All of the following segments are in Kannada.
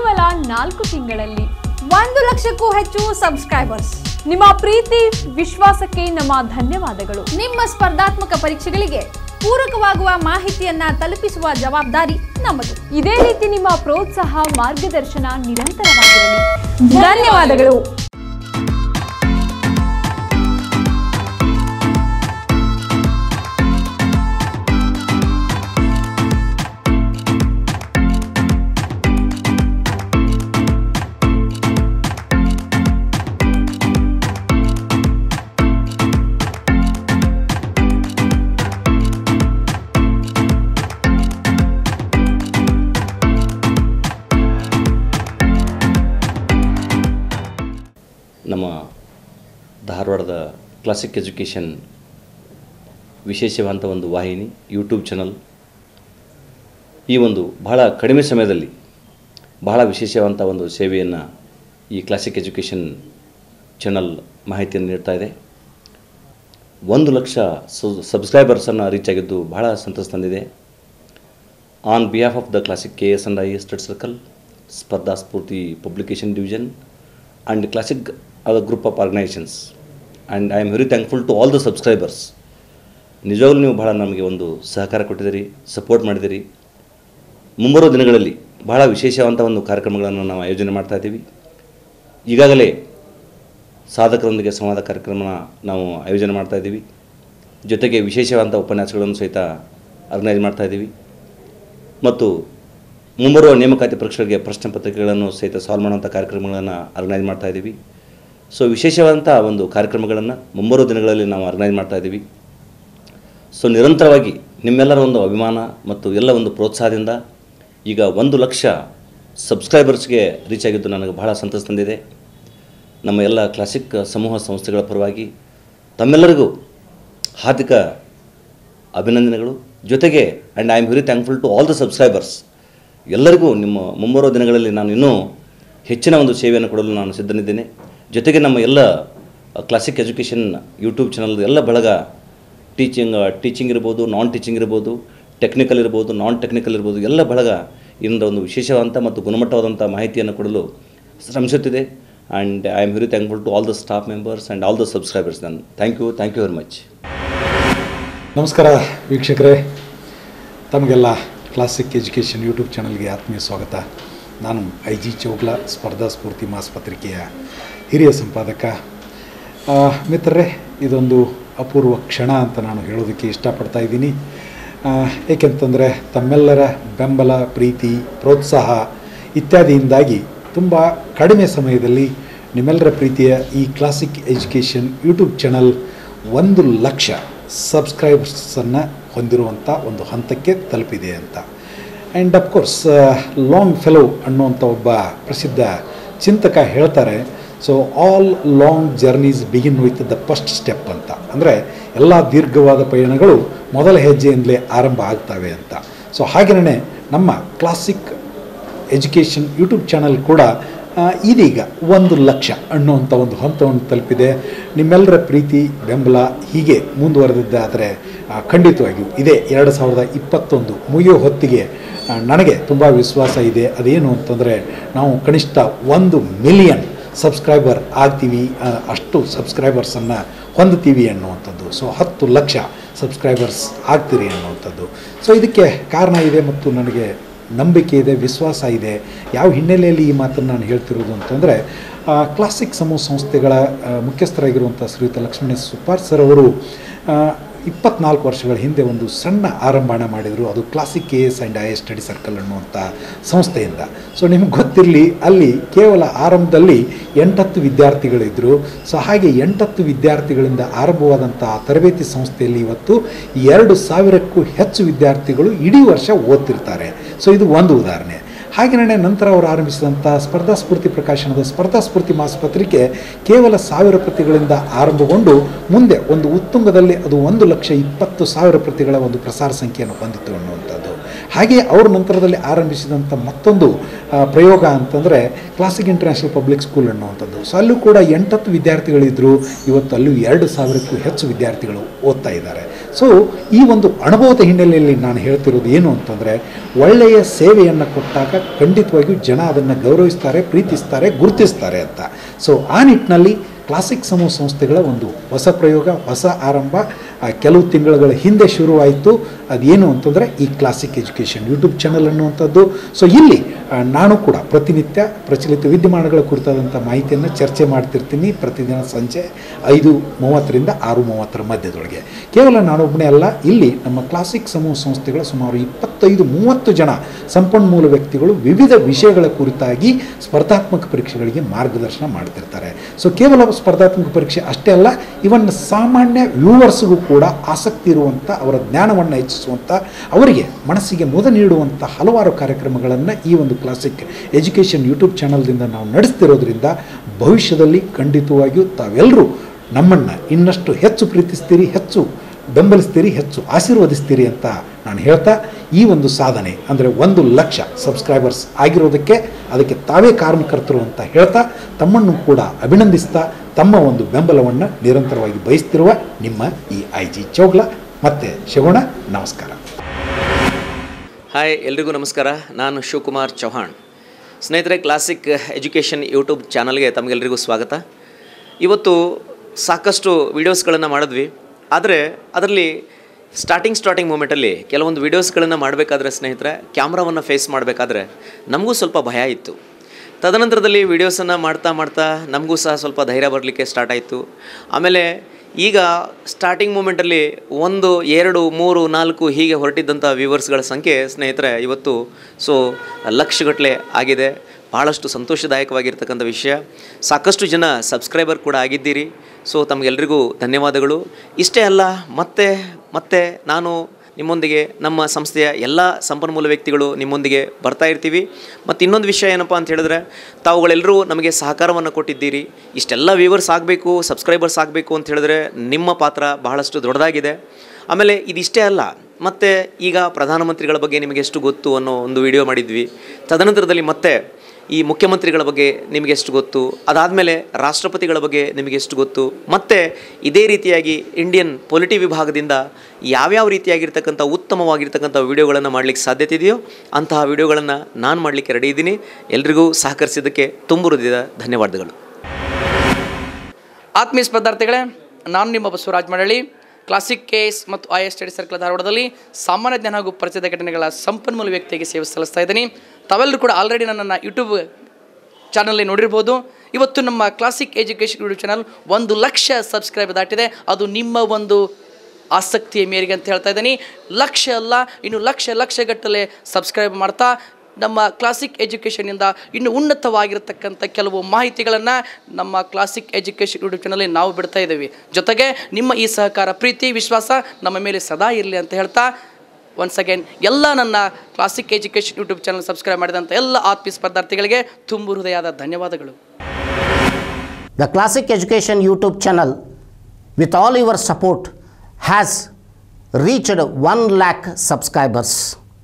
ಕೇವಲ ನಾಲ್ಕು ತಿಂಗಳಲ್ಲಿ ಒಂದು ಲಕ್ಷಕ್ಕೂ ಹೆಚ್ಚು ಸಬ್ಸ್ಕ್ರೈಬರ್ಸ್ ನಿಮ್ಮ ಪ್ರೀತಿ ವಿಶ್ವಾಸಕ್ಕೆ ನಮ್ಮ ಧನ್ಯವಾದಗಳು ನಿಮ್ಮ ಸ್ಪರ್ಧಾತ್ಮಕ ಪರೀಕ್ಷೆಗಳಿಗೆ ಪೂರಕವಾಗುವ ಮಾಹಿತಿಯನ್ನ ತಲುಪಿಸುವ ಜವಾಬ್ದಾರಿ ನಮ್ಮದು ಇದೇ ರೀತಿ ನಿಮ್ಮ ಪ್ರೋತ್ಸಾಹ ಮಾರ್ಗದರ್ಶನ ನಿರಂತರವಾಗಿರಲಿ ಧನ್ಯವಾದಗಳು ನಮ್ಮ ಧಾರವಾಡದ ಕ್ಲಾಸಿಕ್ ಎಜುಕೇಷನ್ ವಿಶೇಷವಾದಂಥ ಒಂದು ವಾಹಿನಿ ಯೂಟ್ಯೂಬ್ ಚಾನಲ್ ಈ ಒಂದು ಬಹಳ ಕಡಿಮೆ ಸಮಯದಲ್ಲಿ ಬಹಳ ವಿಶೇಷವಾದಂಥ ಒಂದು ಸೇವೆಯನ್ನು ಈ ಕ್ಲಾಸಿಕ್ ಎಜುಕೇಷನ್ ಚಾನಲ್ ಮಾಹಿತಿಯನ್ನು ನೀಡ್ತಾ ಇದೆ ಒಂದು ಲಕ್ಷ ಸಬ್ಸ್ಕ್ರೈಬರ್ಸನ್ನು ರೀಚ್ ಆಗಿದ್ದು ಬಹಳ ಸಂತಸ ತಂದಿದೆ on behalf of the Classic K S and I S study circle ಸ್ಪರ್ಧಾ ಸ್ಫೂರ್ತಿ publication division and Classic other group of organisations and I am very thankful to all the subscribers ನಿಜವಾಗ್ಲೂ ನೀವು ಬಹಳ ನಮಗೆ ಒಂದು ಸಹಕಾರ ಕೊಟ್ಟಿದ್ದೀರಿ ಸಪೋರ್ಟ್ ಮಾಡಿದಿರಿ ಮುಂಬರುವ ದಿನಗಳಲ್ಲಿ ಬಹಳ ವಿಶೇಷವಾದಂಥ ಒಂದು ಕಾರ್ಯಕ್ರಮಗಳನ್ನು ನಾವು ಆಯೋಜನೆ ಮಾಡ್ತಾ ಇದ್ದೀವಿ ಈಗಾಗಲೇ ಸಾಧಕರೊಂದಿಗೆ ಸಂವಾದ ಕಾರ್ಯಕ್ರಮನ ನಾವು ಆಯೋಜನೆ ಮಾಡ್ತಾ ಇದ್ದೀವಿ ಜೊತೆಗೆ ವಿಶೇಷವಾದಂಥ ಉಪನ್ಯಾಸಗಳನ್ನು ಸಹಿತ ಆರ್ಗನೈಸ್ ಮಾಡ್ತಾ ಇದ್ದೀವಿ ಮತ್ತು ಮುಂಬರುವ ನೇಮಕಾತಿ ಪರೀಕ್ಷೆಗಳಿಗೆ ಪ್ರಶ್ನೆ ಪತ್ರಿಕೆಗಳನ್ನು ಸಹಿತ ಸಾಲ್ವ್ ಮಾಡುವಂಥ ಕಾರ್ಯಕ್ರಮಗಳನ್ನು ಆರ್ಗನೈಸ್ ಮಾಡ್ತಾ ಇದ್ದೀವಿ ಸೊ ವಿಶೇಷವಾದಂಥ ಒಂದು ಕಾರ್ಯಕ್ರಮಗಳನ್ನು ಮುಂಬರುವ ದಿನಗಳಲ್ಲಿ ನಾವು ಆರ್ಗನೈಸ್ ಮಾಡ್ತಾ ಇದ್ದೀವಿ ಸೊ ನಿರಂತರವಾಗಿ ನಿಮ್ಮೆಲ್ಲರ ಒಂದು ಅಭಿಮಾನ ಮತ್ತು ಎಲ್ಲ ಒಂದು ಪ್ರೋತ್ಸಾಹದಿಂದ ಈಗ ಒಂದು ಲಕ್ಷ ಸಬ್ಸ್ಕ್ರೈಬರ್ಸ್ಗೆ ರೀಚ್ ಆಗಿದ್ದು ನನಗೆ ಬಹಳ ಸಂತಸ ತಂದಿದೆ ನಮ್ಮ ಎಲ್ಲ ಕ್ಲಾಸಿಕ್ ಸಮೂಹ ಸಂಸ್ಥೆಗಳ ಪರವಾಗಿ ತಮ್ಮೆಲ್ಲರಿಗೂ ಹಾರ್ದಿಕ ಅಭಿನಂದನೆಗಳು ಜೊತೆಗೆ and I am very thankful to all the subscribers ಎಲ್ಲರಿಗೂ ನಿಮ್ಮ ಮುಂಬರುವ ದಿನಗಳಲ್ಲಿ ನಾನು ಇನ್ನೂ ಹೆಚ್ಚಿನ ಒಂದು ಸೇವೆಯನ್ನು ಕೊಡಲು ನಾನು ಸಿದ್ಧನಿದ್ದೇನೆ ಜೊತೆಗೆ ನಮ್ಮ ಎಲ್ಲ ಕ್ಲಾಸಿಕ್ ಎಜುಕೇಷನ್ ಯೂಟ್ಯೂಬ್ ಚಾನಲ್ ಎಲ್ಲ ಬಳಗ ಟೀಚಿಂಗ್ ಟೀಚಿಂಗ್ ಇರ್ಬೋದು ನಾನ್ ಟೀಚಿಂಗ್ ಇರ್ಬೋದು ಟೆಕ್ನಿಕಲ್ ಇರ್ಬೋದು ನಾನ್ ಟೆಕ್ನಿಕಲ್ ಇರ್ಬೋದು ಎಲ್ಲ ಬಳಗ ಇದರಿಂದ ಒಂದು ವಿಶೇಷವಾದಂಥ ಮತ್ತು ಗುಣಮಟ್ಟವಾದಂಥ ಮಾಹಿತಿಯನ್ನು ಕೊಡಲು ಶ್ರಮಿಸುತ್ತಿದೆ and I am very thankful to all the staff members and all the subscribers ನಾನು thank you thank you very much ನಮಸ್ಕಾರ ವೀಕ್ಷಕರೇ ತಮಗೆಲ್ಲ ಕ್ಲಾಸಿಕ್ ಎಜುಕೇಷನ್ ಯೂಟ್ಯೂಬ್ ಚಾನಲ್ಗೆ ಆತ್ಮೀಯ ಸ್ವಾಗತ ನಾನು ಐ ಜಿ ಚೌಗ್ಲಾ ಸ್ಪರ್ಧಾ ಸ್ಫೂರ್ತಿ ಮಾಸ್ ಪತ್ರಿಕೆಯ ಹಿರಿಯ ಸಂಪಾದಕ ಆ, ಮಿತ್ರರೇ ಇದೊಂದು ಅಪೂರ್ವ ಕ್ಷಣ ಅಂತ ನಾನು ಹೇಳೋದಕ್ಕೆ ಇಷ್ಟಪಡ್ತಾ ಇದ್ದೀನಿ ಆ, ಏಕೆಂತಂದರೆ ತಮ್ಮೆಲ್ಲರ ಬೆಂಬಲ ಪ್ರೀತಿ ಪ್ರೋತ್ಸಾಹ ಇತ್ಯಾದಿಯಿಂದಾಗಿ ತುಂಬ ಕಡಿಮೆ ಸಮಯದಲ್ಲಿ ನಿಮ್ಮೆಲ್ಲರ ಪ್ರೀತಿಯ ಈ ಕ್ಲಾಸಿಕ್ ಎಜುಕೇಷನ್ ಯೂಟ್ಯೂಬ್ ಚಾನಲ್ ಒಂದು ಲಕ್ಷ ಸಬ್ಸ್ಕ್ರೈಬರ್ಸನ್ನು ಹೊಂದಿರುವಂಥ ಒಂದು ಹಂತಕ್ಕೆ ತಲುಪಿದೆ ಅಂತ ಆ್ಯಂಡ್ ಅಫ್ಕೋರ್ಸ್ ಲಾಂಗ್ ಫೆಲೋ ಅನ್ನುವಂಥ ಒಬ್ಬ ಪ್ರಸಿದ್ಧ ಚಿಂತಕ ಹೇಳ್ತಾರೆ so all long journeys begin with the first step ಅಂತ ಅಂದರೆ ಎಲ್ಲ ದೀರ್ಘವಾದ ಪಯಣಗಳು ಮೊದಲ ಹೆಜ್ಜೆಯಿಂದಲೇ ಆರಂಭ ಆಗ್ತವೆ ಅಂತ ಸೊ ಹಾಗೆಯೇ ನಮ್ಮ ಕ್ಲಾಸಿಕ್ ಎಜುಕೇಷನ್ ಯೂಟ್ಯೂಬ್ ಚಾನಲ್ ಕೂಡ ಆ, ಇದೀಗ ಒಂದು ಲಕ್ಷ ಅನ್ನುವಂಥ ಒಂದು ಹಂತವನ್ನು ತಲುಪಿದೆ ನಿಮ್ಮೆಲ್ಲರ ಪ್ರೀತಿ ಬೆಂಬಲ ಹೀಗೆ ಮುಂದುವರೆದಿದ್ದಾದರೆ ಆ, ಖಂಡಿತವಾಗಿಯೂ ಇದೇ ಎರಡು ಸಾವಿರದ ಇಪ್ಪತ್ತೊಂದು ಮುಗಿಯೋ ಹೊತ್ತಿಗೆ ಆ, ನನಗೆ ತುಂಬ ವಿಶ್ವಾಸ ಇದೆ ಅದೇನು ಅಂತಂದರೆ ನಾವು ಕನಿಷ್ಠ ಒಂದು ಮಿಲಿಯನ್ ಸಬ್ಸ್ಕ್ರೈಬರ್ ಆಗ್ತೀವಿ ಆ, ಅಷ್ಟು ಸಬ್ಸ್ಕ್ರೈಬರ್ಸನ್ನು ಹೊಂದುತ್ತೀವಿ ಅನ್ನುವಂಥದ್ದು ಸೊ ಹತ್ತು ಲಕ್ಷ ಸಬ್ಸ್ಕ್ರೈಬರ್ಸ್ ಆಗ್ತೀರಿ ಅನ್ನುವಂಥದ್ದು ಸೊ ಇದಕ್ಕೆ ಕಾರಣ ಇದೆ ಮತ್ತು ನನಗೆ ನಂಬಿಕೆ ಇದೆ ವಿಶ್ವಾಸ ಇದೆ ಯಾವ ಹಿನ್ನೆಲೆಯಲ್ಲಿ ಈ ಮಾತನ್ನು ನಾನು ಹೇಳ್ತಿರೋದು ಅಂತಂದರೆ ಕ್ಲಾಸಿಕ್ ಸಮೂಹ ಸಂಸ್ಥೆಗಳ ಆ, ಮುಖ್ಯಸ್ಥರಾಗಿರುವಂಥ ಶ್ರೀಯುತ ಲಕ್ಷ್ಮಣ ಸುಪಾರ್ ಸರ್ ಅವರು ಆ, ಇಪ್ಪತ್ನಾಲ್ಕು ವರ್ಷಗಳ ಹಿಂದೆ ಒಂದು ಸಣ್ಣ ಆರಂಭಣ ಮಾಡಿದರು ಅದು Classic K S and I S study circle ಅನ್ನುವಂಥ ಸಂಸ್ಥೆಯಿಂದ ಸೊ ನಿಮ್ಗೆ ಗೊತ್ತಿರಲಿ ಅಲ್ಲಿ ಕೇವಲ ಆರಂಭದಲ್ಲಿ ಎಂಟತ್ತು ವಿದ್ಯಾರ್ಥಿಗಳಿದ್ದರು ಸೊ ಹಾಗೆ ಎಂಟತ್ತು ವಿದ್ಯಾರ್ಥಿಗಳಿಂದ ಆರಂಭವಾದಂಥ ಆ ತರಬೇತಿ ಸಂಸ್ಥೆಯಲ್ಲಿ ಇವತ್ತು ಎರಡು ಸಾವಿರಕ್ಕೂ ಹೆಚ್ಚು ವಿದ್ಯಾರ್ಥಿಗಳು ಇಡೀ ವರ್ಷ ಓದ್ತಿರ್ತಾರೆ ಸೊ ಇದು ಒಂದು ಉದಾಹರಣೆ ಹಾಗೆಯೇ ನಂತರ ಅವರು ಆರಂಭಿಸಿದಂಥ ಸ್ಪರ್ಧಾ ಸ್ಫೂರ್ತಿ ಪ್ರಕಾಶನದ ಸ್ಪರ್ಧಾ ಸ್ಫೂರ್ತಿ ಮಾಸ ಪತ್ರಿಕೆ ಕೇವಲ ಸಾವಿರ ಪ್ರತಿಗಳಿಂದ ಆರಂಭಗೊಂಡು ಮುಂದೆ ಒಂದು ಉತ್ತುಂಗದಲ್ಲಿ ಅದು ಒಂದು ಲಕ್ಷ ಇಪ್ಪತ್ತು ಸಾವಿರ ಪ್ರತಿಗಳ ಒಂದು ಪ್ರಸಾರ ಸಂಖ್ಯೆಯನ್ನು ಹೊಂದಿತ್ತು ಅನ್ನುವಂಥದ್ದು ಹಾಗೆಯೇ ಅವ್ರ ನಂತರದಲ್ಲಿ ಆರಂಭಿಸಿದಂಥ ಮತ್ತೊಂದು ಆ, ಪ್ರಯೋಗ ಅಂತಂದರೆ ಕ್ಲಾಸಿಕ್ ಇಂಟರ್ನ್ಯಾಷನಲ್ ಪಬ್ಲಿಕ್ ಸ್ಕೂಲ್ ಅನ್ನುವಂಥದ್ದು ಸೊ ಅಲ್ಲೂ ಕೂಡ ಎಂಟತ್ತು ವಿದ್ಯಾರ್ಥಿಗಳಿದ್ದರು ಇವತ್ತು ಅಲ್ಲೂ ಎರಡು ಸಾವಿರಕ್ಕೂ ಹೆಚ್ಚು ವಿದ್ಯಾರ್ಥಿಗಳು ಓದ್ತಾ ಇದ್ದಾರೆ ಸೊ ಈ ಒಂದು ಅನುಭವದ ಹಿನ್ನೆಲೆಯಲ್ಲಿ ನಾನು ಹೇಳ್ತಿರೋದು ಏನು ಅಂತಂದರೆ ಒಳ್ಳೆಯ ಸೇವೆಯನ್ನು ಕೊಟ್ಟಾಗ ಖಂಡಿತವಾಗಿಯೂ ಜನ ಅದನ್ನು ಗೌರವಿಸ್ತಾರೆ ಪ್ರೀತಿಸ್ತಾರೆ ಗುರುತಿಸ್ತಾರೆ ಅಂತ ಸೊ ಆ ನಿಟ್ಟಿನಲ್ಲಿ ಕ್ಲಾಸಿಕ್ ಸಮೂಹ ಸಂಸ್ಥೆಗಳ ಒಂದು ಹೊಸ ಪ್ರಯೋಗ ಹೊಸ ಆರಂಭ ಆ, ಕೆಲವು ತಿಂಗಳುಗಳ ಹಿಂದೆ ಶುರುವಾಯಿತು ಅದೇನು ಅಂತಂದರೆ ಈ ಕ್ಲಾಸಿಕ್ ಎಜುಕೇಷನ್ ಯೂಟ್ಯೂಬ್ ಚಾನಲ್ ಅನ್ನುವಂಥದ್ದು ಸೊ ಇಲ್ಲಿ ಆ, ನಾನು ಕೂಡ ಪ್ರತಿನಿತ್ಯ ಪ್ರಚಲಿತ ವಿದ್ಯಮಾನಗಳ ಕುರಿತಾದಂಥ ಮಾಹಿತಿಯನ್ನು ಚರ್ಚೆ ಮಾಡ್ತಿರ್ತೀನಿ ಪ್ರತಿದಿನ ಸಂಜೆ ಐದು ಮೂವತ್ತರಿಂದ ಆರು ಮೂವತ್ತರ ಮಧ್ಯದೊಳಗೆ ಕೇವಲ ನಾನೊಬ್ಬನೇ ಅಲ್ಲ ಇಲ್ಲಿ ನಮ್ಮ ಕ್ಲಾಸಿಕ್ ಸಮೂಹ ಸಂಸ್ಥೆಗಳ ಸುಮಾರು ಇಪ್ಪತ್ತೈದು ಮೂವತ್ತು ಜನ ಸಂಪನ್ಮೂಲ ವ್ಯಕ್ತಿಗಳು ವಿವಿಧ ವಿಷಯಗಳ ಕುರಿತಾಗಿ ಸ್ಪರ್ಧಾತ್ಮಕ ಪರೀಕ್ಷೆಗಳಿಗೆ ಮಾರ್ಗದರ್ಶನ ಮಾಡ್ತಿರ್ತಾರೆ ಸೊ ಕೇವಲ ಸ್ಪರ್ಧಾತ್ಮಕ ಪರೀಕ್ಷೆ ಅಷ್ಟೇ ಅಲ್ಲ ಇವನ್ ಸಾಮಾನ್ಯ ವ್ಯೂವರ್ಸ್ಗೂ ಕೂಡ ಆಸಕ್ತಿ ಇರುವಂಥ ಅವರ ಜ್ಞಾನವನ್ನು ಹೆಚ್ಚಿಸುವಂಥ ಅವರಿಗೆ ಮನಸ್ಸಿಗೆ ಮುದ ನೀಡುವಂಥ ಹಲವಾರು ಕಾರ್ಯಕ್ರಮಗಳನ್ನು ಈ ಒಂದು ಕ್ಲಾಸಿಕ್ ಎಜುಕೇಷನ್ ಯೂಟ್ಯೂಬ್ ಚಾನಲ್ದಿಂದ ನಾವು ನಡೆಸ್ತಿರೋದ್ರಿಂದ ಭವಿಷ್ಯದಲ್ಲಿ ಖಂಡಿತವಾಗಿಯೂ ತಾವೆಲ್ಲರೂ ನಮ್ಮನ್ನು ಇನ್ನಷ್ಟು ಹೆಚ್ಚು ಪ್ರೀತಿಸ್ತೀರಿ ಹೆಚ್ಚು ಬೆಂಬಲಿಸ್ತೀರಿ ಹೆಚ್ಚು ಆಶೀರ್ವದಿಸ್ತೀರಿ ಅಂತ ನಾನು ಹೇಳ್ತಾ ಈ ಒಂದು ಸಾಧನೆ ಅಂದರೆ ಒಂದು ಲಕ್ಷ ಸಬ್ಸ್ಕ್ರೈಬರ್ಸ್ ಆಗಿರೋದಕ್ಕೆ ಅದಕ್ಕೆ ತಾವೇ ಕಾರಣಕರ್ತರು ಅಂತ ಹೇಳ್ತಾ ತಮ್ಮನ್ನು ಕೂಡ ಅಭಿನಂದಿಸ್ತಾ ತಮ್ಮ ಒಂದು ಬೆಂಬಲವನ್ನು ನಿರಂತರವಾಗಿ ಬಯಸ್ತಿರುವ ನಿಮ್ಮ ಈ ಐ ಜಿ ಚೌಗ್ಲ ಮತ್ತು ಶಿವಣ ನಮಸ್ಕಾರ ಹಾಯ್ ಎಲ್ರಿಗೂ ನಮಸ್ಕಾರ ನಾನು ಶಿವಕುಮಾರ್ ಚೌಹಾಣ್ ಸ್ನೇಹಿತರೆ ಕ್ಲಾಸಿಕ್ ಎಜುಕೇಷನ್ ಯೂಟ್ಯೂಬ್ ಚಾನಲ್ಗೆ ತಮಗೆಲ್ಲರಿಗೂ ಸ್ವಾಗತ ಇವತ್ತು ಸಾಕಷ್ಟು ವೀಡಿಯೋಸ್ಗಳನ್ನು ಮಾಡಿದ್ವಿ ಆದರೆ ಅದರಲ್ಲಿ ಸ್ಟಾರ್ಟಿಂಗ್ ಸ್ಟಾರ್ಟಿಂಗ್ ಮೂಮೆಂಟಲ್ಲಿ ಕೆಲವೊಂದು ವೀಡಿಯೋಸ್ಗಳನ್ನು ಮಾಡಬೇಕಾದ್ರೆ ಸ್ನೇಹಿತರೆ ಕ್ಯಾಮ್ರಾವನ್ನು ಫೇಸ್ ಮಾಡಬೇಕಾದ್ರೆ ನಮಗೂ ಸ್ವಲ್ಪ ಭಯ ಇತ್ತು ತದನಂತರದಲ್ಲಿ ವೀಡಿಯೋಸನ್ನು ಮಾಡ್ತಾ ಮಾಡ್ತಾ ನಮಗೂ ಸಹ ಸ್ವಲ್ಪ ಧೈರ್ಯ ಬರಲಿಕ್ಕೆ ಸ್ಟಾರ್ಟ್ ಆಯಿತು ಆಮೇಲೆ ಈಗ ಸ್ಟಾರ್ಟಿಂಗ್ ಮೂಮೆಂಟಲ್ಲಿ ಒಂದು ಎರಡು ಮೂರು ನಾಲ್ಕು ಹೀಗೆ ಹೊರಟಿದ್ದಂಥ ವ್ಯೂವರ್ಸ್ಗಳ ಸಂಖ್ಯೆ ಸ್ನೇಹಿತರೆ ಇವತ್ತು ಸೊ ಲಕ್ಷಗಟ್ಟಲೆ ಆಗಿದೆ ಭಾಳಷ್ಟು ಸಂತೋಷದಾಯಕವಾಗಿರ್ತಕ್ಕಂಥ ವಿಷಯ ಸಾಕಷ್ಟು ಜನ ಸಬ್ಸ್ಕ್ರೈಬರ್ ಕೂಡ ಆಗಿದ್ದೀರಿ ಸೊ ತಮಗೆಲ್ರಿಗೂ ಧನ್ಯವಾದಗಳು ಇಷ್ಟೇ ಅಲ್ಲ ಮತ್ತೆ ಮತ್ತೆ ನಾನು ನಿಮ್ಮೊಂದಿಗೆ ನಮ್ಮ ಸಂಸ್ಥೆಯ ಎಲ್ಲ ಸಂಪನ್ಮೂಲ ವ್ಯಕ್ತಿಗಳು ನಿಮ್ಮೊಂದಿಗೆ ಬರ್ತಾ ಇರ್ತೀವಿ ಮತ್ತು ಇನ್ನೊಂದು ವಿಷಯ ಏನಪ್ಪ ಅಂತ ಹೇಳಿದ್ರೆ ತಾವುಗಳೆಲ್ಲರೂ ನಮಗೆ ಸಹಕಾರವನ್ನು ಕೊಟ್ಟಿದ್ದೀರಿ ಇಷ್ಟೆಲ್ಲ ವ್ಯೂವರ್ಸ್ ಆಗಬೇಕು ಸಬ್ಸ್ಕ್ರೈಬರ್ಸ್ ಆಗಬೇಕು ಅಂತ ಹೇಳಿದ್ರೆ ನಿಮ್ಮ ಪಾತ್ರ ಬಹಳಷ್ಟು ದೊಡ್ಡದಾಗಿದೆ ಆಮೇಲೆ ಇದಿಷ್ಟೇ ಅಲ್ಲ ಮತ್ತು ಈಗ ಪ್ರಧಾನಮಂತ್ರಿಗಳ ಬಗ್ಗೆ ನಿಮಗೆ ಎಷ್ಟು ಗೊತ್ತು ಅನ್ನೋ ಒಂದು ವಿಡಿಯೋ ಮಾಡಿದ್ವಿ ತದನಂತರದಲ್ಲಿ ಮತ್ತೆ ಈ ಮುಖ್ಯಮಂತ್ರಿಗಳ ಬಗ್ಗೆ ನಿಮಗೆ ಎಷ್ಟು ಗೊತ್ತು ಅದಾದಮೇಲೆ ರಾಷ್ಟ್ರಪತಿಗಳ ಬಗ್ಗೆ ನಿಮಗೆ ಎಷ್ಟು ಗೊತ್ತು ಮತ್ತು ಇದೇ ರೀತಿಯಾಗಿ ಇಂಡಿಯನ್ ಪೊಲಿಟಿ ವಿಭಾಗದಿಂದ ಯಾವ್ಯಾವ ರೀತಿಯಾಗಿರ್ತಕ್ಕಂಥ ಉತ್ತಮವಾಗಿರ್ತಕ್ಕಂಥ ವಿಡಿಯೋಗಳನ್ನು ಮಾಡಲಿಕ್ಕೆ ಸಾಧ್ಯತೆ ಇದೆಯೋ ಅಂತಹ ವಿಡಿಯೋಗಳನ್ನು ನಾನು ಮಾಡಲಿಕ್ಕೆ ರೆಡಿ ಇದ್ದೀನಿ ಎಲ್ರಿಗೂ ಸಹಕರಿಸಿದ್ದಕ್ಕೆ ತುಂಬ ಹೃದಯದ ಧನ್ಯವಾದಗಳು ಆತ್ಮೀಯ ಸ್ಪರ್ಧಾರ್ಥಿಗಳೇ ನಾನು ನಿಮ್ಮ ಬಸವರಾಜ್ ಮರಳಿ ಕ್ಲಾಸಿಕ್ ಕೇಸ್ ಮತ್ತು ಐ ಎಸ್ ಸ್ಟಡಿ ಸರ್ಕಲ್ ಧಾರವಾಡದಲ್ಲಿ ಸಾಮಾನ್ಯ ಜ್ಞಾನ ಹಾಗೂ ಪರಿಚಯದ ಘಟನೆಗಳ ಸಂಪನ್ಮೂಲ ವ್ಯಕ್ತಿಗೆ ಸೇವೆ ಸಲ್ಲಿಸ್ತಾ ಇದ್ದೀನಿ ತಾವೆಲ್ಲರೂ ಕೂಡ ಆಲ್ರೆಡಿ ನನ್ನನ್ನು ಯೂಟ್ಯೂಬ್ ಚಾನಲ್ಲಿ ನೋಡಿರ್ಬೋದು ಇವತ್ತು ನಮ್ಮ ಕ್ಲಾಸಿಕ್ ಎಜುಕೇಷನ್ ಯೂಟ್ಯೂಬ್ ಚಾನಲ್ ಒಂದು ಲಕ್ಷ ಸಬ್ಸ್ಕ್ರೈಬ್ ದಾಟಿದೆ ಅದು ನಿಮ್ಮ ಒಂದು ಆಸಕ್ತಿಯ ಮೇರೆಗೆ ಅಂತ ಹೇಳ್ತಾ ಇದ್ದೀನಿ ಲಕ್ಷ ಅಲ್ಲ ಇನ್ನು ಲಕ್ಷ ಲಕ್ಷಗಟ್ಟಲೆ ಸಬ್ಸ್ಕ್ರೈಬ್ ಮಾಡ್ತಾ ನಮ್ಮ ಕ್ಲಾಸಿಕ್ ಎಜುಕೇಷನಿಂದ ಇನ್ನು ಉನ್ನತವಾಗಿರತಕ್ಕಂಥ ಕೆಲವು ಮಾಹಿತಿಗಳನ್ನು ನಮ್ಮ ಕ್ಲಾಸಿಕ್ ಎಜುಕೇಷನ್ ಯೂಟ್ಯೂಬ್ ಚಾನಲ್ಲಿ ನಾವು ಬಿಡ್ತಾ ಇದ್ದೀವಿ ಜೊತೆಗೆ ನಿಮ್ಮ ಈ ಸಹಕಾರ ಪ್ರೀತಿ ವಿಶ್ವಾಸ ನಮ್ಮ ಮೇಲೆ ಸದಾ ಇರಲಿ ಅಂತ ಹೇಳ್ತಾ ಒನ್ಸ್ ಅಗೇನ್ ಎಲ್ಲ ನನ್ನ Classic education YouTube channel subscribe ಮಾಡಿದಂಥ ಎಲ್ಲ ಆತ್ಮೀಯ ಸ್ಪರ್ಧಾರ್ಥಿಗಳಿಗೆ ತುಂಬ ಹೃದಯದ ಧನ್ಯವಾದಗಳು The Classic Education YouTube channel, with all your support, has reached 1 lakh subscribers.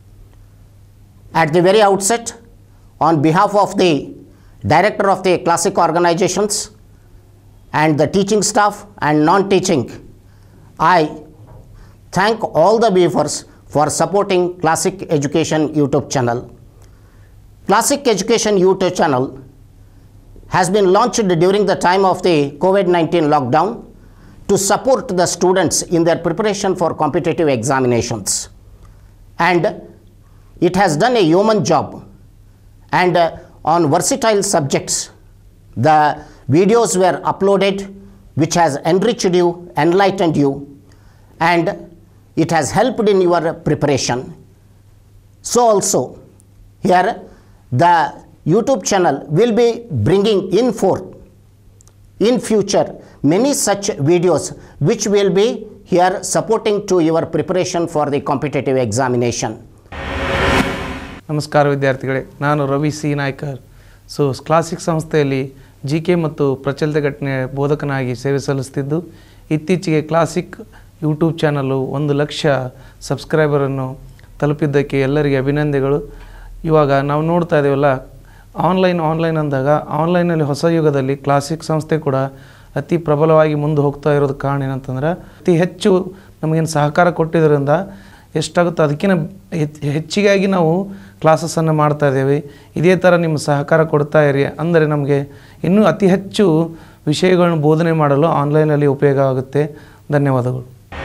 At the very outset, on behalf of the director of the Classic organizations and the teaching staff and non teaching, I thank all the viewers for supporting Classic Education YouTube channel. Classic Education YouTube channel has been launched during the time of the COVID 19 lockdown to support the students in their preparation for competitive examinations. And it has done a human job. And uh, on versatile subjects, the videos were uploaded which has enriched you, enlightened you, and it has helped in your preparation. So also, here the YouTube channel will be bringing in forth in future many such videos which will be here supporting to your preparation for the competitive examination. ನಮಸ್ಕಾರ ವಿದ್ಯಾರ್ಥಿಗಳೇ ನಾನು Ravi C Naikar so Classic ಸಂಸ್ಥೆಯಲ್ಲಿ ಜಿ ಕೆ ಮತ್ತು ಪ್ರಚಲಿತ ಘಟನೆ ಬೋಧಕನಾಗಿ ಸೇವೆ ಸಲ್ಲಿಸ್ತಿದ್ದು ಇತ್ತೀಚೆಗೆ ಕ್ಲಾಸಿಕ್ ಯೂಟ್ಯೂಬ್ ಚಾನಲ್ಲು ಒಂದು ಲಕ್ಷ ಸಬ್ಸ್ಕ್ರೈಬರನ್ನು ತಲುಪಿದ್ದಕ್ಕೆ ಎಲ್ಲರಿಗೆ ಅಭಿನಂದನೆಗಳು ಇವಾಗ ನಾವು ನೋಡ್ತಾ ಇದ್ದೀವಲ್ಲ ಆನ್ಲೈನ್ ಆನ್ಲೈನ್ ಅಂದಾಗ ಆನ್ಲೈನಲ್ಲಿ ಹೊಸ ಯುಗದಲ್ಲಿ ಕ್ಲಾಸಿಕ್ ಸಂಸ್ಥೆ ಕೂಡ ಅತಿ ಪ್ರಬಲವಾಗಿ ಮುಂದೆ ಹೋಗ್ತಾ ಇರೋದಕ್ಕೆ ಕಾರಣ ಏನಂತಂದ್ರೆ ಅತಿ ಹೆಚ್ಚು ನಮಗೇನು ಸಹಕಾರ ಕೊಟ್ಟಿದ್ದರಿಂದ ಎಷ್ಟಾಗುತ್ತೋ ಅದಕ್ಕಿಂತ ಹೆಚ್ಚು ಹೆಚ್ಚಿಗಾಗಿ ನಾವು ಕ್ಲಾಸಸನ್ನು ಮಾಡ್ತಾ ಇದ್ದೇವೆ ಇದೇ ಥರ ನಿಮ್ಮ ಸಹಕಾರ ಕೊಡ್ತಾ ಇರಿ ಅಂದರೆ ನಮಗೆ ಇನ್ನೂ ಅತಿ ಹೆಚ್ಚು ವಿಷಯಗಳನ್ನು ಬೋಧನೆ ಮಾಡಲು ಆನ್ಲೈನಲ್ಲಿ ಉಪಯೋಗ ಆಗುತ್ತೆ ಧನ್ಯವಾದಗಳು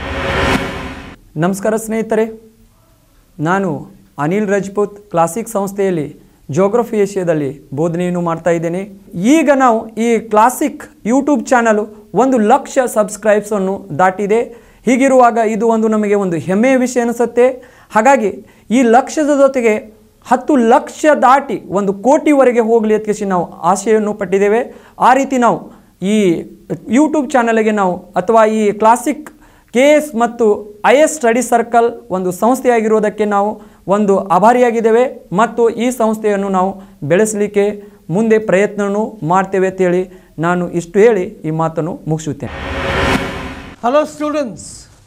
ನಮಸ್ಕಾರ ಸ್ನೇಹಿತರೆ ನಾನು ಅನಿಲ್ ರಜಪೂತ್ ಕ್ಲಾಸಿಕ್ ಸಂಸ್ಥೆಯಲ್ಲಿ ಜೋಗ್ರಫಿ ಏಷ್ಯಾದಲ್ಲಿ ಬೋಧನೆಯನ್ನು ಮಾಡ್ತಾ ಇದ್ದೇನೆ ಈಗ ನಾವು ಈ ಕ್ಲಾಸಿಕ್ ಯೂಟ್ಯೂಬ್ ಚಾನಲು ಒಂದು ಲಕ್ಷ ಸಬ್ಸ್ಕ್ರೈಬ್ಸನ್ನು ದಾಟಿದೆ ಹೀಗಿರುವಾಗ ಇದು ಒಂದು ನಮಗೆ ಒಂದು ಹೆಮ್ಮೆಯ ವಿಷಯ ಅನಿಸುತ್ತೆ ಹಾಗಾಗಿ ಈ ಲಕ್ಷದ ಜೊತೆಗೆ ಹತ್ತು ಲಕ್ಷ ದಾಟಿ ಒಂದು ಕೋಟಿವರೆಗೆ ಹೋಗಲಿ ಅದಕ್ಕೆ ನಾವು ಆಶೆಯನ್ನು ಪಟ್ಟಿದ್ದೇವೆ ಆ ರೀತಿ ನಾವು ಈ ಯೂಟ್ಯೂಬ್ ಚಾನಲ್ಗೆ ನಾವು ಅಥವಾ ಈ ಕ್ಲಾಸಿಕ್ ಕೆ ಎಸ್ ಮತ್ತು ಐ ಎಸ್ ಸ್ಟಡಿ ಸರ್ಕಲ್ ಒಂದು ಸಂಸ್ಥೆಯಾಗಿರುವುದಕ್ಕೆ ನಾವು ಒಂದು ಆಭಾರಿಯಾಗಿದ್ದೇವೆ ಮತ್ತು ಈ ಸಂಸ್ಥೆಯನ್ನು ನಾವು ಬೆಳೆಸಲಿಕ್ಕೆ ಮುಂದೆ ಪ್ರಯತ್ನವನ್ನು ಮಾಡ್ತೇವೆ ಅಂತೇಳಿ ನಾನು ಇಷ್ಟು ಹೇಳಿ ಈ ಮಾತನ್ನು ಮುಗಿಸುತ್ತೇನೆ Hello students,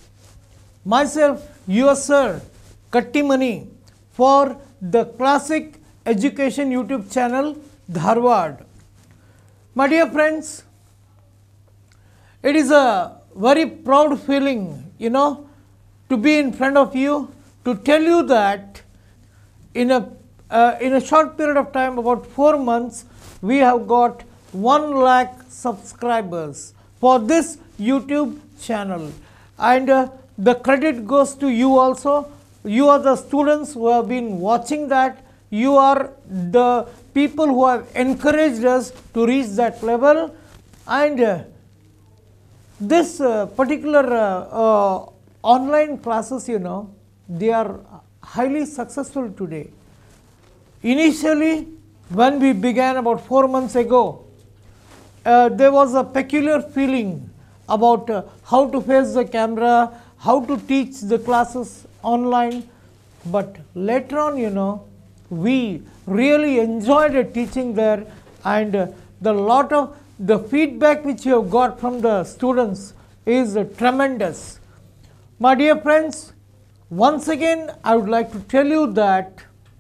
myself your sir Kattimani for the Classic Education YouTube channel Dharwad. My dear friends, it is a very proud feeling, you know, to be in front of you to tell you that in a uh, in a short period of time, about four months, we have got one lakh subscribers for this YouTube channel, and uh, the credit goes to you also. You are the students who have been watching that. You are the people who have encouraged us to reach that level, and. Uh, this uh, particular uh, uh, online classes you know they are highly successful today initially when we began about 4 months ago uh, there was a peculiar feeling about uh, how to face the camera how to teach the classes online but later on you know we really enjoyed the teaching there and uh, the lot of the feedback which you have got from the students is uh, tremendous my dear friends once again i would like to tell you that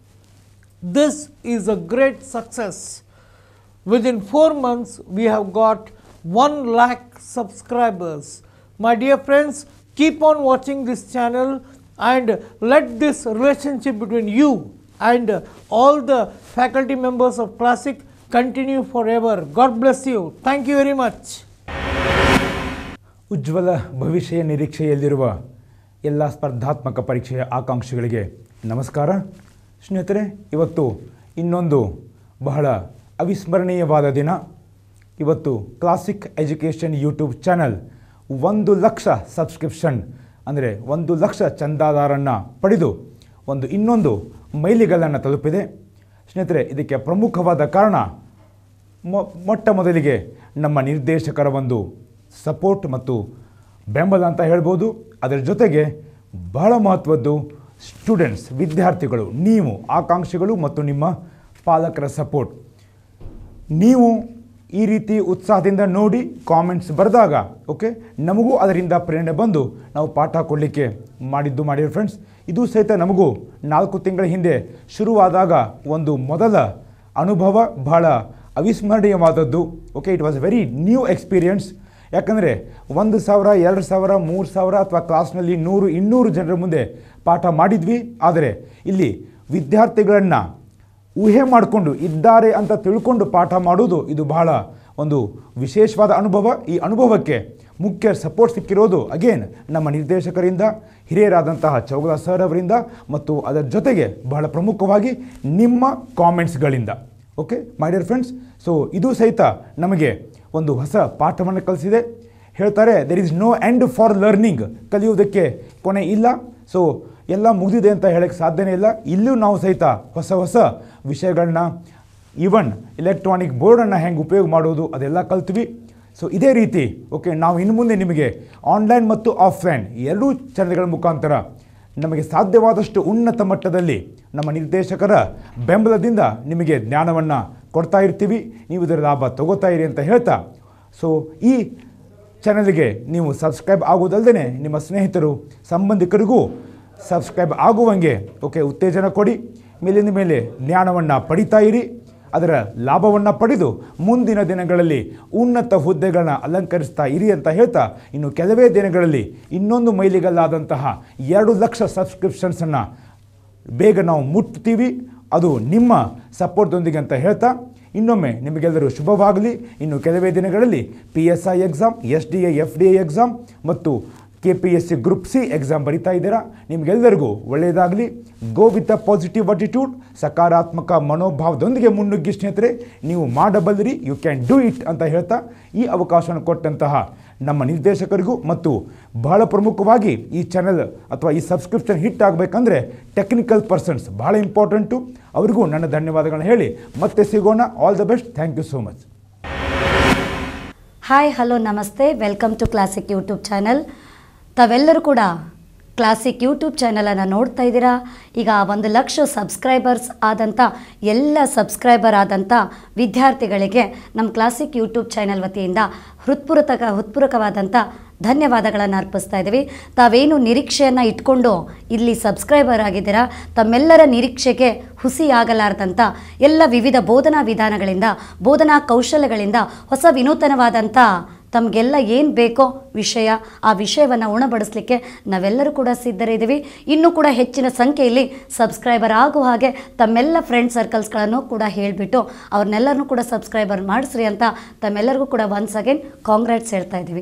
this is a great success within 4 months we have got 1 lakh subscribers my dear friends keep on watching this channel and let this relationship between you and uh, all the faculty members of classic continue forever god bless you thank you very much ಉಜ್ವಲ ಭವಿಷ್ಯ ನಿರೀಕ್ಷೆಯಲ್ಲಿರುವ ಎಲ್ಲ ಸ್ಪರ್ಧಾತ್ಮಕ ಪರೀಕ್ಷೆಯ ಆಕಾಂಕ್ಷಿಗಳಿಗೆ ನಮಸ್ಕಾರ ಸ್ನೇಹಿತರೆ ಇವತ್ತು ಇನ್ನೊಂದು ಬಹಳ ಅವಿಸ್ಮರಣೀಯವಾದ ದಿನ ಇವತ್ತು ಕ್ಲಾಸಿಕ್ ಎಜುಕೇಷನ್ ಯೂಟ್ಯೂಬ್ ಚಾನಲ್ ಒಂದು ಲಕ್ಷ ಸಬ್ಸ್ಕ್ರಿಪ್ಷನ್ ಅಂದರೆ ಒಂದು ಲಕ್ಷ ಚಂದಾದಾರನ್ನು ಪಡೆದು ಒಂದು ಇನ್ನೊಂದು ಮೈಲಿಗಲ್ಲನ್ನು ತಲುಪಿದೆ ಸ್ನೇಹಿತರೆ ಇದಕ್ಕೆ ಪ್ರಮುಖವಾದ ಕಾರಣ ಮೊ ಮೊಟ್ಟ ಮೊದಲಿಗೆ ನಮ್ಮ ನಿರ್ದೇಶಕರ ಒಂದು ಸಪೋರ್ಟ್ ಮತ್ತು ಬೆಂಬಲ ಅಂತ ಹೇಳ್ಬೋದು ಅದರ ಜೊತೆಗೆ ಬಹಳ ಮಹತ್ವದ್ದು ಸ್ಟೂಡೆಂಟ್ಸ್ ವಿದ್ಯಾರ್ಥಿಗಳು ನೀವು ಆಕಾಂಕ್ಷಿಗಳು ಮತ್ತು ನಿಮ್ಮ ಪಾಲಕರ ಸಪೋರ್ಟ್ ನೀವು ಈ ರೀತಿ ಉತ್ಸಾಹದಿಂದ ನೋಡಿ ಕಾಮೆಂಟ್ಸ್ ಬರೆದಾಗ ಓಕೆ ನಮಗೂ ಅದರಿಂದ ಪ್ರೇರಣೆ ಬಂದು ನಾವು ಪಾಠ ಕೊಡಲಿಕ್ಕೆ ಮಾಡಿದ್ದು ಮಾಡಿರೋ ಫ್ರೆಂಡ್ಸ್ ಇದು ಸಹಿತ ನಮಗೂ ನಾಲ್ಕು ತಿಂಗಳ ಹಿಂದೆ ಶುರುವಾದಾಗ ಒಂದು ಮೊದಲ ಅನುಭವ ಬಹಳ ಅವಿಸ್ಮರಣೀಯವಾದದ್ದು okay it was very new experience ಯಾಕಂದರೆ ಒಂದು ಸಾವಿರ ಎರಡು ಸಾವಿರ ಮೂರು ಸಾವಿರ ಅಥವಾ ಕ್ಲಾಸ್ನಲ್ಲಿ ನೂರು ಇನ್ನೂರು ಜನರ ಮುಂದೆ ಪಾಠ ಮಾಡಿದ್ವಿ ಆದರೆ ಇಲ್ಲಿ ವಿದ್ಯಾರ್ಥಿಗಳನ್ನು ಊಹೆ ಮಾಡಿಕೊಂಡು ಇದ್ದಾರೆ ಅಂತ ತಿಳ್ಕೊಂಡು ಪಾಠ ಮಾಡುವುದು ಇದು ಬಹಳ ಒಂದು ವಿಶೇಷವಾದ ಅನುಭವ ಈ ಅನುಭವಕ್ಕೆ ಮುಖ್ಯ ಸಪೋರ್ಟ್ ಸಿಕ್ಕಿರೋದು ಅಗೇನ್ ನಮ್ಮ ನಿರ್ದೇಶಕರಿಂದ ಹಿರಿಯರಾದಂತಹ ಚೌಗಲ ಸರ್ ಅವರಿಂದ ಮತ್ತು ಅದರ ಜೊತೆಗೆ ಬಹಳ ಪ್ರಮುಖವಾಗಿ ನಿಮ್ಮ ಕಾಮೆಂಟ್ಸ್ಗಳಿಂದ okay my dear friends so ಇದು ಸಹಿತ ನಮಗೆ ಒಂದು ಹೊಸ ಪಾಠವನ್ನು ಕಲಿಸಿದೆ ಹೇಳ್ತಾರೆ there is no end for learning ಕಲಿಯುವುದಕ್ಕೆ ಕೊನೆ ಇಲ್ಲ ಸೊ ಎಲ್ಲ ಮುಗಿದಿದೆ ಅಂತ ಹೇಳಕ್ಕೆ ಸಾಧ್ಯನೇ ಇಲ್ಲ ಇಲ್ಲೂ ನಾವು ಸಹಿತ ಹೊಸ ಹೊಸ ವಿಷಯಗಳನ್ನ ಈವನ್ ಎಲೆಕ್ಟ್ರಾನಿಕ್ ಬೋರ್ಡನ್ನು ಹೆಂಗೆ ಉಪಯೋಗ ಮಾಡೋದು ಅದೆಲ್ಲ ಕಲ್ತ್ವಿ ಸೊ ಇದೇ ರೀತಿ ಓಕೆ ನಾವು ಇನ್ನು ಮುಂದೆ ನಿಮಗೆ ಆನ್ಲೈನ್ ಮತ್ತು ಆಫ್ಲೈನ್ ಎರಡೂ ಚಾನೆಲ್ಗಳ ಮುಖಾಂತರ ನಮಗೆ ಸಾಧ್ಯವಾದಷ್ಟು ಉನ್ನತ ಮಟ್ಟದಲ್ಲಿ ನಮ್ಮ ನಿರ್ದೇಶಕರ ಬೆಂಬಲದಿಂದ ನಿಮಗೆ ಜ್ಞಾನವನ್ನು ಕೊಡ್ತಾ ಇರ್ತೀವಿ ನೀವು ಇದರ ಲಾಭ ತಗೋತಾ ಇರಿ ಅಂತ ಹೇಳ್ತಾ ಸೊ ಈ ಚಾನಲ್ಗೆ ನೀವು ಸಬ್ಸ್ಕ್ರೈಬ್ ಆಗೋದಲ್ಲದೆ ನಿಮ್ಮ ಸ್ನೇಹಿತರು ಸಂಬಂಧಿಕರಿಗೂ ಸಬ್ಸ್ಕ್ರೈಬ್ ಆಗುವಂಗೆ ಓಕೆ ಉತ್ತೇಜನ ಕೊಡಿ ಮೇಲಿಂದ ಮೇಲೆ ಜ್ಞಾನವನ್ನು ಪಡಿತಾ ಇರಿ ಅದರ ಲಾಭವನ್ನು ಪಡೆದು ಮುಂದಿನ ದಿನಗಳಲ್ಲಿ ಉನ್ನತ ಹುದ್ದೆಗಳನ್ನ ಅಲಂಕರಿಸ್ತಾ ಇರಿ ಅಂತ ಹೇಳ್ತಾ ಇನ್ನು ಕೆಲವೇ ದಿನಗಳಲ್ಲಿ ಇನ್ನೊಂದು ಮೈಲಿಗಲ್ಲಾದಂತಹ ಎರಡು ಲಕ್ಷ ಸಬ್ಸ್ಕ್ರಿಪ್ಷನ್ಸನ್ನು ಬೇಗ ನಾವು ಮುಟ್ತೀವಿ ಅದು ನಿಮ್ಮ ಸಪೋರ್ಟ್ದೊಂದಿಗೆ ಅಂತ ಹೇಳ್ತಾ ಇನ್ನೊಮ್ಮೆ ನಿಮಗೆಲ್ಲರೂ ಶುಭವಾಗಲಿ ಇನ್ನು ಕೆಲವೇ ದಿನಗಳಲ್ಲಿ P S I exam S D A F D A exam ಮತ್ತು K P S C group C exam ಬರಿತಾ ಇದ್ದೀರಾ ನಿಮಗೆಲ್ಲರಿಗೂ ಒಳ್ಳೆಯದಾಗಲಿ go with a positive attitude ಸಕಾರಾತ್ಮಕ ಮನೋಭಾವದೊಂದಿಗೆ ಮುನ್ನುಗ್ಗಿ ಸ್ನೇಹಿತರೆ ನೀವು ಮಾಡಬಲ್ಲಿರಿ ಯು ಕ್ಯಾನ್ ಡೂ ಇಟ್ ಅಂತ ಹೇಳ್ತಾ ಈ ಅವಕಾಶವನ್ನು ಕೊಟ್ಟಂತಹ ನಮ್ಮ ನಿರ್ದೇಶಕರಿಗೂ ಮತ್ತು ಬಹಳ ಪ್ರಮುಖವಾಗಿ ಈ ಚಾನೆಲ್ ಅಥವಾ ಈ ಸಬ್ಸ್ಕ್ರಿಪ್ಷನ್ ಹಿಟ್ ಆಗಬೇಕಂದ್ರೆ ಟೆಕ್ನಿಕಲ್ ಪರ್ಸನ್ಸ್ ಬಹಳ ಇಂಪಾರ್ಟೆಂಟು ಅವರಿಗೂ ನನ್ನ ಧನ್ಯವಾದಗಳನ್ನ ಹೇಳಿ ಮತ್ತೆ ಸಿಗೋಣ all the best thank you so much hi hello ನಮಸ್ತೆ welcome to Classic YouTube channel ತಾವೆಲ್ಲರೂ ಕೂಡ ಕ್ಲಾಸಿಕ್ ಯೂಟ್ಯೂಬ್ ಚಾನಲನ್ನು ನೋಡ್ತಾ ಇದ್ದೀರಾ ಈಗ ಒಂದು ಲಕ್ಷ ಸಬ್ಸ್ಕ್ರೈಬರ್ಸ್ ಆದಂಥ ಎಲ್ಲ ಸಬ್ಸ್ಕ್ರೈಬರ್ ಆದಂಥ ವಿದ್ಯಾರ್ಥಿಗಳಿಗೆ ನಮ್ಮ ಕ್ಲಾಸಿಕ್ ಯೂಟ್ಯೂಬ್ ಚಾನಲ್ ವತಿಯಿಂದ ಹೃತ್ಪೂರ್ವಕ ಹೃತ್ಪೂರ್ವಕವಾದಂಥ ಧನ್ಯವಾದಗಳನ್ನು ಅರ್ಪಿಸ್ತಾ ಇದ್ದೀವಿ ತಾವೇನು ನಿರೀಕ್ಷೆಯನ್ನು ಇಟ್ಕೊಂಡು ಇಲ್ಲಿ ಸಬ್ಸ್ಕ್ರೈಬರ್ ಆಗಿದ್ದೀರಾ ತಮ್ಮೆಲ್ಲರ ನಿರೀಕ್ಷೆಗೆ ಹುಸಿಯಾಗಲಾರ್ದಂಥ ಎಲ್ಲ ವಿವಿಧ ಬೋಧನಾ ವಿಧಾನಗಳಿಂದ ಬೋಧನಾ ಕೌಶಲ್ಯಗಳಿಂದ ಹೊಸ ವಿನೂತನವಾದಂಥ ತಮಗೆಲ್ಲ ಏನು ಬೇಕೋ ವಿಷಯ ಆ ವಿಷಯವನ್ನು ಉಣಬಡಿಸ್ಲಿಕ್ಕೆ ನಾವೆಲ್ಲರೂ ಕೂಡ ಸಿದ್ಧರಿದ್ದೀವಿ ಇನ್ನೂ ಕೂಡ ಹೆಚ್ಚಿನ ಸಂಖ್ಯೆಯಲ್ಲಿ ಸಬ್ಸ್ಕ್ರೈಬರ್ ಆಗುವ ಹಾಗೆ ತಮ್ಮೆಲ್ಲ ಫ್ರೆಂಡ್ ಸರ್ಕಲ್ಸ್ಗಳನ್ನು ಕೂಡ ಹೇಳಿಬಿಟ್ಟು ಅವ್ರನ್ನೆಲ್ಲರನ್ನೂ ಕೂಡ ಸಬ್ಸ್ಕ್ರೈಬರ್ ಮಾಡಿಸ್ರಿ ಅಂತ ತಮ್ಮೆಲ್ಲರಿಗೂ ಕೂಡ ಒನ್ಸ್ ಅಗೇನ್ ಕಾಂಗ್ರಾಟ್ಸ್ ಹೇಳ್ತಾ ಇದ್ದೀವಿ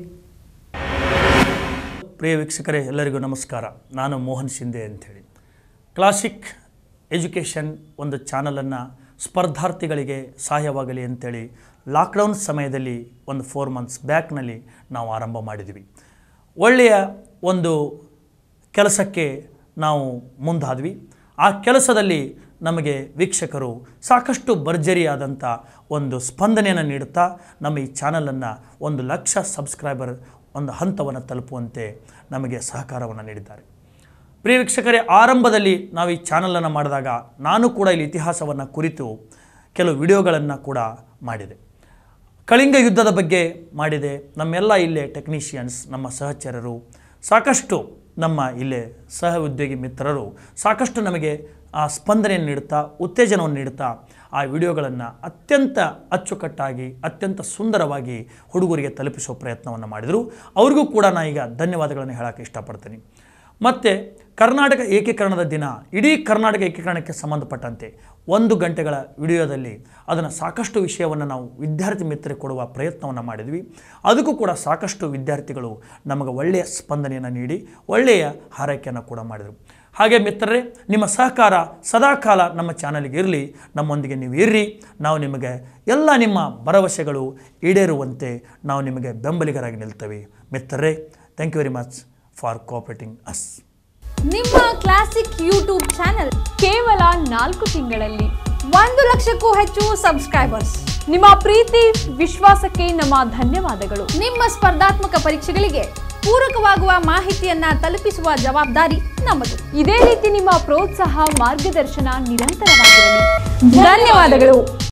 ಪ್ರಿಯ ವೀಕ್ಷಕರೇ ಎಲ್ಲರಿಗೂ ನಮಸ್ಕಾರ ನಾನು ಮೋಹನ್ ಶಿಂದೆ ಅಂಥೇಳಿ ಕ್ಲಾಸಿಕ್ ಎಜುಕೇಷನ್ ಒಂದು ಚಾನಲನ್ನು ಸ್ಪರ್ಧಾರ್ಥಿಗಳಿಗೆ ಸಹಾಯವಾಗಲಿ ಅಂತೇಳಿ ಲಾಕ್ಡೌನ್ ಸಮಯದಲ್ಲಿ ಒಂದು ಫೋರ್ ಮಂತ್ಸ್ ಬ್ಯಾಕ್ನಲ್ಲಿ ನಾವು ಆರಂಭ ಮಾಡಿದ್ವಿ ಒಳ್ಳೆಯ ಒಂದು ಕೆಲಸಕ್ಕೆ ನಾವು ಮುಂದಾದ್ವಿ ಆ ಕೆಲಸದಲ್ಲಿ ನಮಗೆ ವೀಕ್ಷಕರು ಸಾಕಷ್ಟು ಭರ್ಜರಿಯಾದಂಥ ಒಂದು ಸ್ಪಂದನೆಯನ್ನು ನೀಡುತ್ತಾ ನಮ್ಮ ಈ ಚಾನಲನ್ನು ಒಂದು ಲಕ್ಷ ಸಬ್ಸ್ಕ್ರೈಬರ್ ಒಂದು ಹಂತವನ್ನು ತಲುಪುವಂತೆ ನಮಗೆ ಸಹಕಾರವನ್ನು ನೀಡಿದ್ದಾರೆ ಪ್ರಿಯ ವೀಕ್ಷಕರೇ ಆರಂಭದಲ್ಲಿ ನಾವು ಈ ಚಾನಲನ್ನು ಮಾಡಿದಾಗ ನಾನು ಕೂಡ ಇಲ್ಲಿ ಇತಿಹಾಸವನ್ನು ಕುರಿತು ಕೆಲವು ವಿಡಿಯೋಗಳನ್ನು ಕೂಡ ಮಾಡಿದೆ ಕಳಿಂಗ ಯುದ್ಧದ ಬಗ್ಗೆ ಮಾಡಿದೆ ನಮ್ಮೆಲ್ಲ ಇಲ್ಲೇ ಟೆಕ್ನಿಷಿಯನ್ಸ್ ನಮ್ಮ ಸಹಚರರು ಸಾಕಷ್ಟು ನಮ್ಮ ಇಲ್ಲೇ ಸಹ ಉದ್ಯೋಗಿ ಮಿತ್ರರು ಸಾಕಷ್ಟು ನಮಗೆ ಆ ಸ್ಪಂದನೆಯನ್ನು ನೀಡುತ್ತಾ ಉತ್ತೇಜನವನ್ನು ನೀಡುತ್ತಾ ಆ ವಿಡಿಯೋಗಳನ್ನು ಅತ್ಯಂತ ಅಚ್ಚುಕಟ್ಟಾಗಿ ಅತ್ಯಂತ ಸುಂದರವಾಗಿ ಹುಡುಗರಿಗೆ ತಲುಪಿಸುವ ಪ್ರಯತ್ನವನ್ನು ಮಾಡಿದರು ಅವ್ರಿಗೂ ಕೂಡ ನಾನು ಈಗ ಧನ್ಯವಾದಗಳನ್ನು ಹೇಳೋಕ್ಕೆ ಇಷ್ಟಪಡ್ತೀನಿ ಮತ್ತು ಕರ್ನಾಟಕ ಏಕೀಕರಣದ ದಿನ ಇಡೀ ಕರ್ನಾಟಕ ಏಕೀಕರಣಕ್ಕೆ ಸಂಬಂಧಪಟ್ಟಂತೆ ಒಂದು ಗಂಟೆಗಳ ವಿಡಿಯೋದಲ್ಲಿ ಅದನ್ನು ಸಾಕಷ್ಟು ವಿಷಯವನ್ನು ನಾವು ವಿದ್ಯಾರ್ಥಿ ಮಿತ್ರರಿಗೆ ಕೊಡುವ ಪ್ರಯತ್ನವನ್ನು ಮಾಡಿದ್ವಿ ಅದಕ್ಕೂ ಕೂಡ ಸಾಕಷ್ಟು ವಿದ್ಯಾರ್ಥಿಗಳು ನಮಗೆ ಒಳ್ಳೆಯ ಸ್ಪಂದನೆಯನ್ನು ನೀಡಿ ಒಳ್ಳೆಯ ಹಾರೈಕೆಯನ್ನು ಕೂಡ ಮಾಡಿದರು ಹಾಗೆ ಮಿತ್ರರೇ ನಿಮ್ಮ ಸಹಕಾರ ಸದಾಕಾಲ ನಮ್ಮ ಚಾನಲ್ಗೆ ಇರಲಿ ನಮ್ಮೊಂದಿಗೆ ನೀವು ಇರ್ರಿ ನಾವು ನಿಮಗೆ ಎಲ್ಲ ನಿಮ್ಮ ಭರವಸೆಗಳು ಈಡೇರುವಂತೆ ನಾವು ನಿಮಗೆ ಬೆಂಬಲಿಗರಾಗಿ ನಿಲ್ತೇವೆ ಮಿತ್ರರೇ thank you very much for cooperating us ನಿಮ್ಮ ಕ್ಲಾಸಿಕ್ ಯೂಟ್ಯೂಬ್ ಚಾನೆಲ್ ಕೇವಲ ನಾಲ್ಕು ತಿಂಗಳಲ್ಲಿ ಒಂದು ಲಕ್ಷಕ್ಕೂ ಹೆಚ್ಚು ಸಬ್ಸ್ಕ್ರೈಬರ್ಸ್ ನಿಮ್ಮ ಪ್ರೀತಿ ವಿಶ್ವಾಸಕ್ಕೆ ನಮ್ಮ ಧನ್ಯವಾದಗಳು ನಿಮ್ಮ ಸ್ಪರ್ಧಾತ್ಮಕ ಪರೀಕ್ಷೆಗಳಿಗೆ ಪೂರಕವಾಗುವ ಮಾಹಿತಿಯನ್ನ ತಲುಪಿಸುವ ಜವಾಬ್ದಾರಿ ನಮ್ಮದು ಇದೇ ರೀತಿ ನಿಮ್ಮ ಪ್ರೋತ್ಸಾಹ ಮಾರ್ಗದರ್ಶನ ನಿರಂತರವಾಗಿರಲಿ ಧನ್ಯವಾದಗಳು